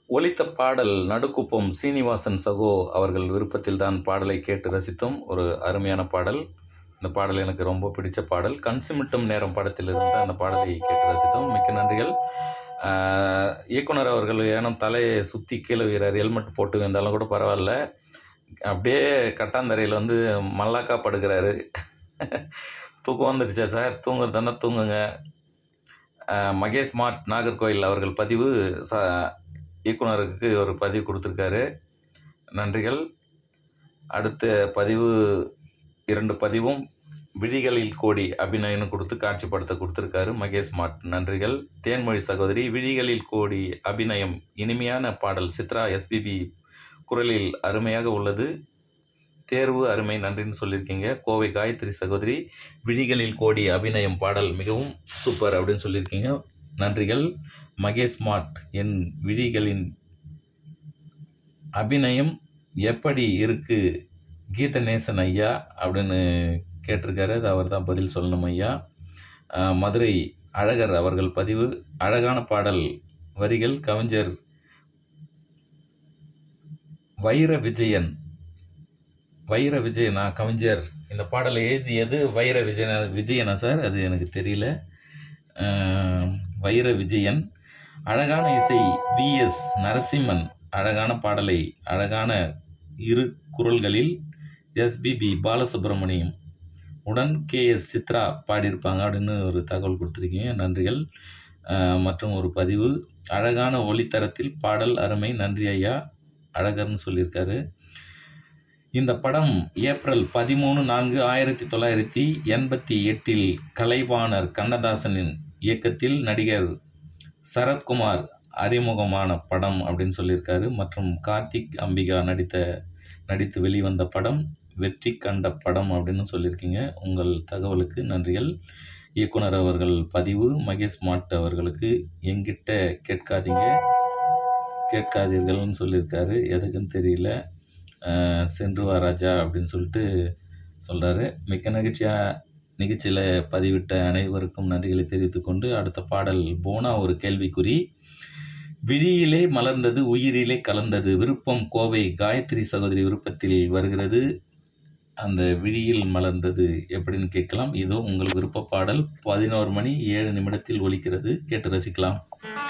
ஒலித்த பாடல் நடுக்குப்பம் சீனிவாசன் சகோ அவர்கள் விருப்பத்தில் தான் பாடலை கேட்டு ரசித்தோம் ஒரு அருமையான பாடல் இந்த பாடல் எனக்கு ரொம்ப பிடிச்ச பாடல் கண் சிமிட்டும் நேரம் படத்திலிருந்து அந்த பாடலை கேட்டு ரசித்தோம் மிக்க நன்றிகள் ஆஹ், இயக்குனர் அவர்கள் ஏனும் தலையை சுற்றி கீழே வீரர் ஹெல்மெட் போட்டு வந்தாலும் கூட பரவாயில்ல அப்படியே கட்டாந்தரையில் வந்து மல்லாக்கா படுக்கிறாரு தூக்கம் வந்துடுச்சா சார் தூங்குறதுனா தூங்குங்க ஆஹ், மகேஷ் மாட் நாகர்கோயில் அவர்கள் பதிவு ச இயக்குனருக்கு ஒரு பதிவு கொடுத்துருக்காரு நன்றிகள் அடுத்த பதிவு இரண்டு பதிவும் விழிகளில் கோடி அபிநயன்னு கொடுத்து காட்சிப்படுத்த கொடுத்துருக்காரு மகேஷ் மாட் நன்றிகள் தேன்மொழி சகோதரி விழிகளில் கோடி அபிநயம் இனிமையான பாடல் சித்ரா எஸ்பிபி குரலில் அருமையாக உள்ளது தேர்வு அருமை நன்றின்னு சொல்லியிருக்கீங்க கோவை காயத்ரி சகோதரி விழிகளில் கோடி அபிநயம் பாடல் மிகவும் சூப்பர் அப்படின்னு சொல்லியிருக்கீங்க நன்றிகள் மகேஷ் மாட் என் விழிகளின் அபிநயம் எப்படி இருக்கு கீதநேசன் ஐயா அப்படின்னு கேட்டிருக்காரு அது அவர் தான் பதில் சொல்லணும் ஐயா ஆஹ் மதுரை அழகர் அவர்கள் பதிவு அழகான பாடல் வரிகள் கவிஞர் வைர விஜயன் வைர விஜயனா கவிஞர் இந்த பாடலை எழுதியது வைர விஜயனா விஜயனா சார் அது எனக்கு தெரியல ஆஹ் வைர விஜயன் அழகான இசை விஎஸ் நரசிம்மன் அழகான பாடலை அழகான இரு குரல்களில் எஸ்பிபி பாலசுப்ரமணியம் உடன் கே எஸ் சித்ரா பாடியிருப்பாங்க அப்படின்னு ஒரு தகவல் கொடுத்துருக்கீங்க நன்றிகள் ஆஹ் மற்றும் ஒரு பதிவு அழகான ஒளித்தரத்தில் பாடல் அருமை நன்றி ஐயா அழகர்னு சொல்லியிருக்காரு இந்த படம் ஏப்ரல் பதிமூணு நான்கு ஆயிரத்தி தொள்ளாயிரத்தி எண்பத்தி எட்டில் கலைவாணர் கண்ணதாசனின் இயக்கத்தில் நடிகர் சரத்குமார் அறிமுகமான படம் அப்படின்னு சொல்லியிருக்காரு மற்றும் கார்த்திக் அம்பிகா நடித்த நடித்து வெளிவந்த படம் வெற்றி கண்ட படம் அப்படின்னு சொல்லியிருக்கீங்க உங்கள் தகவலுக்கு நன்றிகள் இயக்குனர் அவர்கள் பதிவு மகேஷ் மாட் அவர்களுக்கு எங்கிட்ட கேட்காதீங்க கேட்காதீர்கள்னு சொல்லியிருக்காரு எதுக்குன்னு தெரியல அஹ் சென்று வா ராஜா அப்படின்னு சொல்லிட்டு சொல்கிறாரு மிக்க நகைச்சியாக நிகழ்ச்சியில் பதிவிட்ட அனைவருக்கும் நன்றிகளை தெரிவித்துக்கொண்டு அடுத்த பாடல் போனா ஒரு கேள்விக்குறி விழியிலே மலர்ந்தது உயிரிலே கலந்தது விருப்பம் கோவை காயத்ரி சகோதரி விருப்பத்தில் வருகிறது அந்த விழியில் மலர்ந்தது எப்படின்னு கேட்கலாம் இதோ உங்கள் விருப்ப பாடல் பதினோரு மணி ஏழு நிமிடத்தில் ஒலிக்கிறது கேட்டு ரசிக்கலாம்